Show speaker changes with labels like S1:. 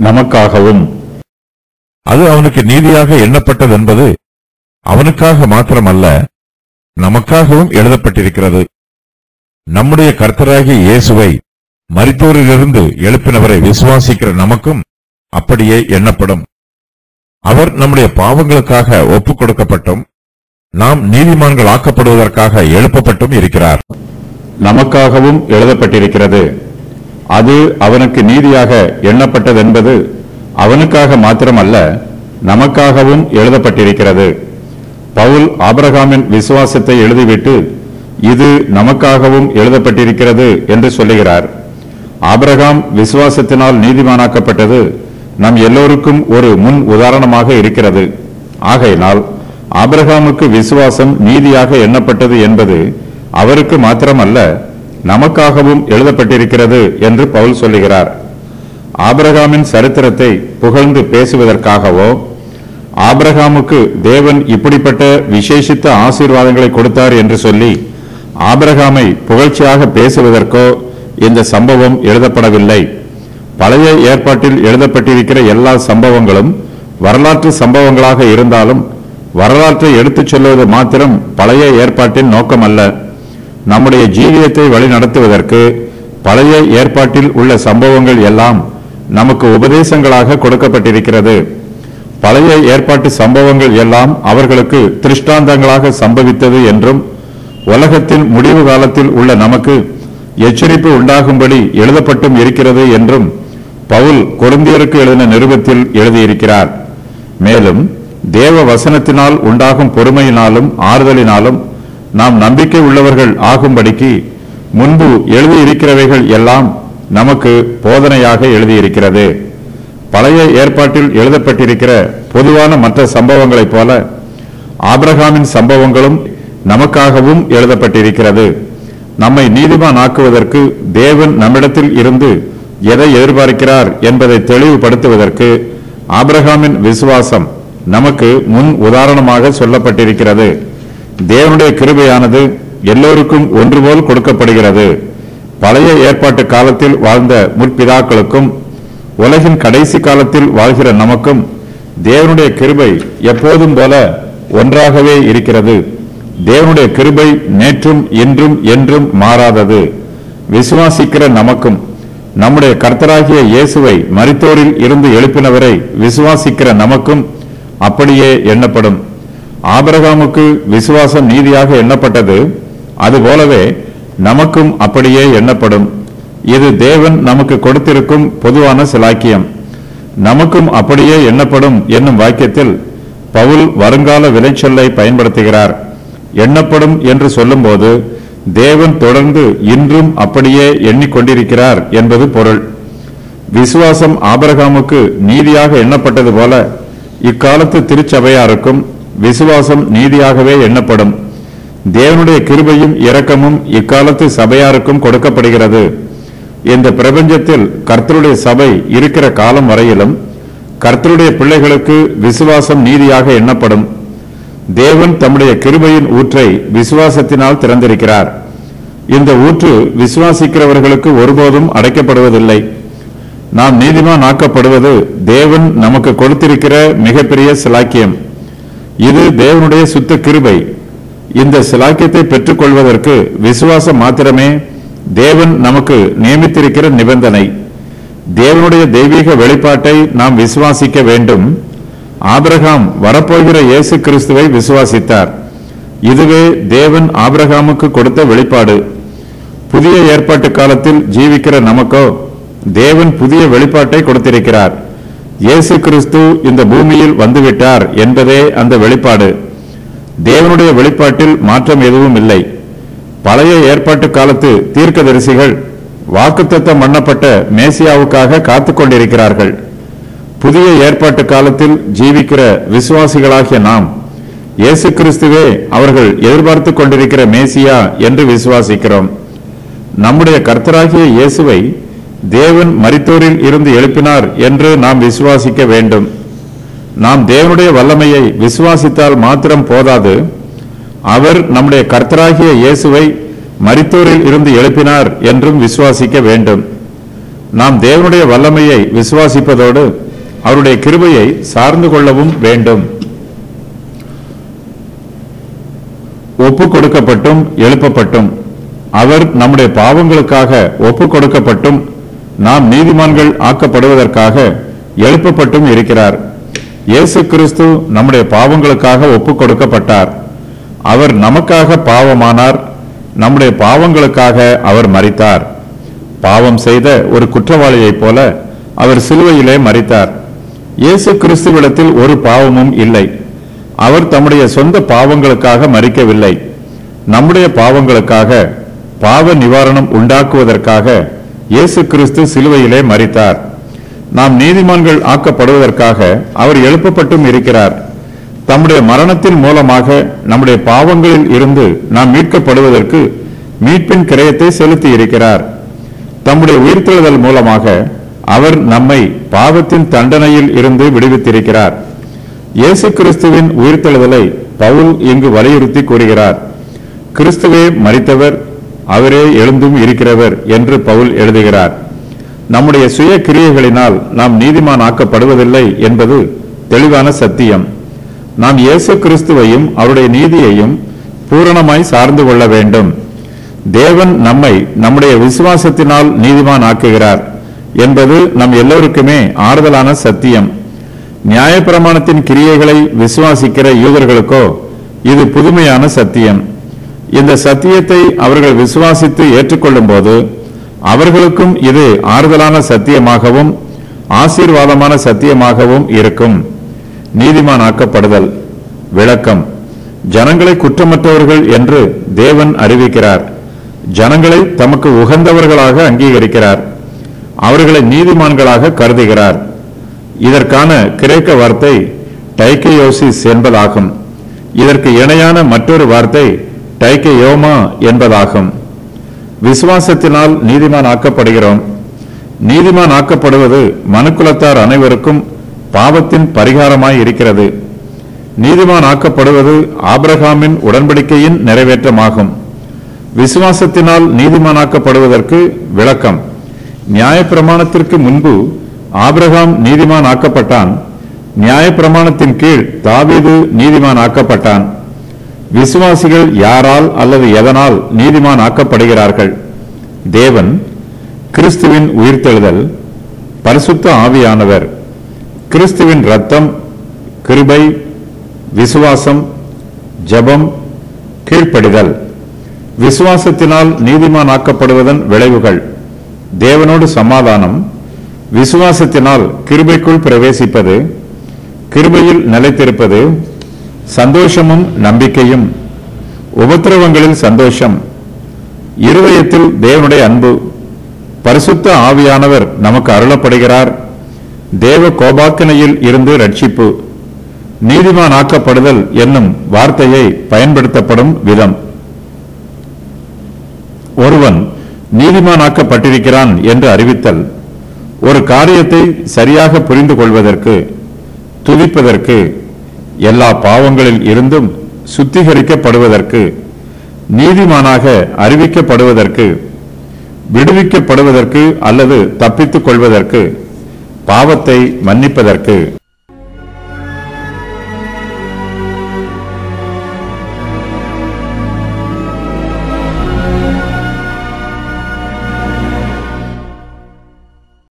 S1: நமக்காகவும்
S2: அது அவனுக்கு நீதியாக எண்ணப்பட்டது என்பது அவனுக்காக மாத்திரமல்ல நமக்காகவும் எழுதப்பட்டிருக்கிறது நம்முடைய கர்த்தராகிய இயேசுவை மரித்தோரிலிருந்து எழுப்பினவரை விசுவாசிக்கிற நமக்கும் அப்படியே எண்ணப்படும் அவர் நம்முடைய பாவங்களுக்காக ஒப்புக் கொடுக்கப்பட்டும் நாம் நீதிமான்கள் ஆக்கப்படுவதற்காக எழுப்பப்பட்டும் இருக்கிறார்
S1: நமக்காகவும் எழுதப்பட்டிருக்கிறது அது அவனுக்கு நீதியாக எண்ணப்பட்டதென்பது அவனுக்காக மாத்திரமல்ல நமக்காகவும் எழுதப்பட்டிருக்கிறது பவுல் ஆபிரகாமின் விசுவாசத்தை எழுதிவிட்டு இது நமக்காகவும் எழுதப்பட்டிருக்கிறது என்று சொல்லுகிறார் ஆபிரகாம் விசுவாசத்தினால் நீதிமானாக்கப்பட்டது நம் எல்லோருக்கும் ஒரு முன் உதாரணமாக இருக்கிறது ஆகையினால் ஆபிரகாமுக்கு விசுவாசம் நீதியாக எண்ணப்பட்டது என்பது அவருக்கு மாத்திரமல்ல நமக்காகவும் எழுதப்பட்டிருக்கிறது என்று பவுல் சொல்லுகிறார் ஆபிரகாமின் சரித்திரத்தை புகழ்ந்து பேசுவதற்காகவோ ஆபிரகாமுக்கு தேவன் இப்படிப்பட்ட விசேஷித்த ஆசீர்வாதங்களை கொடுத்தார் என்று சொல்லி ஆபிரகாமை புகழ்ச்சியாக பேசுவதற்கோ இந்த சம்பவம் எழுதப்படவில்லை பழைய ஏற்பாட்டில் எழுதப்பட்டிருக்கிற எல்லா சம்பவங்களும் வரலாற்று சம்பவங்களாக இருந்தாலும் வரலாற்றை எடுத்துச் சொல்வது மாத்திரம் பழைய ஏற்பாட்டின் நோக்கமல்ல நம்முடைய ஜீவியத்தை வழிநடத்துவதற்கு பழைய ஏற்பாட்டில் உள்ள சம்பவங்கள் எல்லாம் நமக்கு உபதேசங்களாக கொடுக்கப்பட்டிருக்கிறது பழைய ஏற்பாட்டு சம்பவங்கள் எல்லாம் அவர்களுக்கு திருஷ்டாந்தங்களாக சம்பவித்தது என்றும் உலகத்தின் முடிவு காலத்தில் உள்ள நமக்கு எச்சரிப்பு உண்டாகும்படி எழுதப்பட்டும் இருக்கிறது என்றும் பவுல் கொருந்தியருக்கு எழுதின நிருபத்தில் எழுதியிருக்கிறார் மேலும் தேவ வசனத்தினால் உண்டாகும் பொறுமையினாலும் ஆறுதலினாலும் நாம் நம்பிக்கை உள்ளவர்கள் ஆகும்படிக்கு முன்பு எழுதியிருக்கிறவைகள் எல்லாம் நமக்கு போதனையாக எழுதியிருக்கிறது பழைய ஏற்பாட்டில் எழுதப்பட்டிருக்கிற பொதுவான மற்ற சம்பவங்களைப் போல ஆபிரகாமின் சம்பவங்களும் நமக்காகவும் எழுதப்பட்டிருக்கிறது நம்மை நீதிமான் ஆக்குவதற்கு தேவன் நம்மிடத்தில் இருந்து எதை எதிர்பார்க்கிறார் என்பதை தெளிவுபடுத்துவதற்கு ஆபிரகாமின் விசுவாசம் நமக்கு முன் உதாரணமாக சொல்லப்பட்டிருக்கிறது தேவனுடைய கிருபையானது எல்லோருக்கும் ஒன்றுபோல் கொடுக்கப்படுகிறது பழைய ஏற்பாட்டு காலத்தில் வாழ்ந்த முற்பிதாக்களுக்கும் உலகின் கடைசி காலத்தில் வாழ்கிற நமக்கும் தேவனுடைய கிருபை எப்போதும் போல ஒன்றாகவே இருக்கிறது தேவனுடைய கிருபை நேற்றும் இன்றும் என்றும் மாறாதது விசுவாசிக்கிற நமக்கும் நம்முடைய கர்த்தராகிய இயேசுவை மரித்தோரில் இருந்து எழுப்பினவரை விசுவாசிக்கிற நமக்கும் அப்படியே எண்ணப்படும் ஆபிரகாமுக்கு விசுவாசம் நீதியாக எண்ணப்பட்டது அதுபோலவே நமக்கும் அப்படியே எண்ணப்படும் இது தேவன் நமக்கு கொடுத்திருக்கும் பொதுவான சிலாக்கியம் நமக்கும் அப்படியே எண்ணப்படும் என்னும் வாக்கியத்தில் பவுல் வருங்கால விளைச்சொல்லை பயன்படுத்துகிறார் எண்ணப்படும் என்று சொல்லும்போது தேவன் தொடர்ந்து இன்றும் அப்படியே எண்ணிக்கொண்டிருக்கிறார் என்பது பொருள் விசுவாசம் ஆபிரகாமுக்கு நீதியாக எண்ணப்பட்டது போல இக்காலத்து திருச்சபையாருக்கும் விசுவாசம் நீதியாகவே எண்ணப்படும் தேவனுடைய கிருபையும் இரக்கமும் இக்காலத்து சபையாருக்கும் கொடுக்கப்படுகிறது இந்த பிரபஞ்சத்தில் கர்த்தருடைய சபை இருக்கிற காலம் வரையிலும் கர்த்தருடைய பிள்ளைகளுக்கு விசுவாசம் நீதியாக எண்ணப்படும் தேவன் தம்முடைய கிருபையின் ஊற்றை விசுவாசத்தினால் திறந்திருக்கிறார் இந்த ஊற்று விசுவாசிக்கிறவர்களுக்கு ஒருபோதும் அடைக்கப்படுவதில்லை நாம் நீதிமான் ஆக்கப்படுவது தேவன் நமக்கு கொடுத்திருக்கிற மிகப்பெரிய சிலாக்கியம் இது தேவனுடைய சுத்த கிருபை இந்த சிலாக்கியத்தை பெற்றுக்கொள்வதற்கு விசுவாசம் மாத்திரமே தேவன் நமக்கு நியமித்திருக்கிற நிபந்தனை தேவனுடைய தெய்வீக வெளிப்பாட்டை நாம் விசுவாசிக்க வேண்டும் ஆபிரகாம் வரப்போகிற இயேசு கிறிஸ்துவை விசுவாசித்தார் இதுவே தேவன் ஆபிரகாமுக்கு கொடுத்த வெளிப்பாடு புதிய ஏற்பாட்டு காலத்தில் ஜீவிக்கிற நமக்கோ தேவன் புதிய வெளிப்பாட்டை கொடுத்திருக்கிறார் இயேசு கிறிஸ்து இந்த பூமியில் வந்துவிட்டார் என்பதே அந்த வெளிப்பாடு தேவனுடைய வெளிப்பாட்டில் மாற்றம் எதுவும் இல்லை பழைய ஏற்பாட்டு காலத்து தீர்க்கதரிசிகள் வாக்குத்தத்தம் பண்ணப்பட்ட மேசியாவுக்காக காத்துக் கொண்டிருக்கிறார்கள் புதிய ஏற்பாட்டு காலத்தில் ஜீவிக்கிற விசுவாசிகளாகிய நாம் இயேசு கிறிஸ்துவே அவர்கள் எதிர்பார்த்துக் கொண்டிருக்கிற மேசியா என்று விசுவாசிக்கிறோம் நம்முடைய கர்த்தராகிய இயேசுவை தேவன் மரித்தோரில் இருந்து எழுப்பினார் என்று நாம் விசுவாசிக்க வேண்டும் நாம் தேவனுடைய வல்லமையை விசுவாசித்தால் மாத்திரம் போதாது அவர் நம்முடைய கர்த்தராகிய இயேசுவை மரித்தோரில் இருந்து எழுப்பினார் என்றும் விசுவாசிக்க வேண்டும் நாம் தேவனுடைய வல்லமையை விசுவாசிப்பதோடு அவருடைய கிருபையை சார்ந்து கொள்ளவும் வேண்டும் ஒப்பு கொடுக்கப்பட்டும் எழுப்பப்பட்டும் அவர் நம்முடைய பாவங்களுக்காக ஒப்பு கொடுக்கப்பட்டும் நாம் நீதிமான்கள் ஆக்கப்படுவதற்காக எழுப்பப்பட்டும் இருக்கிறார் இயேசு கிறிஸ்து நம்முடைய பாவங்களுக்காக ஒப்பு கொடுக்கப்பட்டார் அவர் நமக்காக பாவமானார் நம்முடைய பாவங்களுக்காக அவர் மரித்தார் பாவம் செய்த ஒரு குற்றவாளியைப் போல அவர் சிலுவையிலே மரித்தார் இயேசு கிறிஸ்துவிடத்தில் ஒரு பாவமும் இல்லை அவர் தம்முடைய சொந்த பாவங்களுக்காக மறிக்கவில்லை நம்முடைய பாவங்களுக்காக பாவ நிவாரணம் உண்டாக்குவதற்காக இயேசு கிறிஸ்து சிலுவையிலே மரித்தார் நாம் நீதிமான்கள் ஆக்கப்படுவதற்காக அவர் எழுப்பப்பட்டும் இருக்கிறார் தம்முடைய மரணத்தின் மூலமாக நம்முடைய பாவங்களில் இருந்து நாம் மீட்கப்படுவதற்கு மீட்பின் கிரயத்தை செலுத்தி இருக்கிறார் தம்முடைய உயிர்த்தெழுதல் மூலமாக அவர் நம்மை பாவத்தின் தண்டனையில் இருந்து விடுவித்திருக்கிறார் இயேசு கிறிஸ்துவின் உயிர்த்தெழுதலை பவுல் இங்கு வலியுறுத்தி கூறுகிறார் கிறிஸ்துவே மரித்தவர் அவரே எழுந்தும் இருக்கிறவர் என்று பவுல் எழுதுகிறார் நம்முடைய சுய கிரியைகளினால் நாம் நீதிமான் ஆக்கப்படுவதில்லை என்பது தெளிவான சத்தியம் நாம் இயேசு கிறிஸ்துவையும் அவருடைய நீதியையும் பூரணமாய் சார்ந்து கொள்ள வேண்டும் தேவன் நம்மை நம்முடைய விசுவாசத்தினால் நீதிமான் ஆக்குகிறார் என்பது நம் எல்லோருக்குமே ஆறுதலான சத்தியம் நியாயப்பிரமாணத்தின் கிரியைகளை விசுவாசிக்கிற யூதர்களுக்கோ இது புதுமையான சத்தியம் இந்த சத்தியத்தை அவர்கள் விசுவாசித்து ஏற்றுக்கொள்ளும் போது அவர்களுக்கும் இது ஆறுதலான சத்தியமாகவும் ஆசீர்வாதமான சத்தியமாகவும் இருக்கும் நீதிமான் ஆக்கப்படுதல் விளக்கம் ஜனங்களை குற்றமற்றவர்கள் என்று தேவன் அறிவிக்கிறார் ஜனங்களை தமக்கு உகந்தவர்களாக அங்கீகரிக்கிறார் அவர்களை நீதிமான்களாக கருதுகிறார் இதற்கான கிரேக்க வார்த்தை டைக்கையோசிஸ் என்பதாகும் இதற்கு இணையான மற்றொரு வார்த்தை டைக்கையோமா என்பதாகும் விசுவாசத்தினால் நீதிமான் ஆக்கப்படுகிறோம் நீதிமான் ஆக்கப்படுவது மனுக்குலத்தார் அனைவருக்கும் பாவத்தின் பரிகாரமாய் இருக்கிறது நீதிமான் ஆக்கப்படுவது ஆபிரகாமின் உடன்படிக்கையின் நிறைவேற்றமாகும் விசுவாசத்தினால் நீதிமானாக்கப்படுவதற்கு விளக்கம் நியாயப்பிரமாணத்திற்கு முன்பு ஆபிரகாம் நீதிமான் ஆக்கப்பட்டான் நியாயப்பிரமாணத்தின் கீழ் தாவீது நீதிமான் ஆக்கப்பட்டான் விசுவாசிகள் யாரால் அல்லது எதனால் நீதிமான் ஆக்கப்படுகிறார்கள் தேவன் கிறிஸ்துவின் உயிர்த்தெழுதல் பரிசுத்த ஆவியானவர் கிறிஸ்துவின் ரத்தம் கிருபை விசுவாசம் ஜெபம் கீழ்ப்படிதல் விசுவாசத்தினால் நீதிமான் ஆக்கப்படுவதன் விளைவுகள் தேவனோடு சமாதானம் விசுவாசத்தினால் கிருபைக்குள் பிரவேசிப்பது கிருபையில் நிலைத்திருப்பது சந்தோஷமும் நம்பிக்கையும் உபத்திரவங்களில் சந்தோஷம் இருதயத்தில் தேவனுடைய அன்பு பரிசுத்த ஆவியானவர் நமக்கு அருளப்படுகிறார் தேவ கோபாக்கினையில் இருந்து ரட்சிப்பு நீதிமான் ஆக்கப்படுதல் என்னும் வார்த்தையை பயன்படுத்தப்படும் விதம் ஒருவன் நீதிமானாக்கப்பட்டிருக்கிறான் என்று அறிவித்தல் ஒரு காரியத்தை சரியாக புரிந்து கொள்வதற்கு துதிப்பதற்கு எல்லா பாவங்களில் இருந்தும் சுத்திகரிக்கப்படுவதற்கு நீதிமானாக அறிவிக்கப்படுவதற்கு விடுவிக்கப்படுவதற்கு அல்லது தப்பித்துக் கொள்வதற்கு பாவத்தை மன்னிப்பதற்கு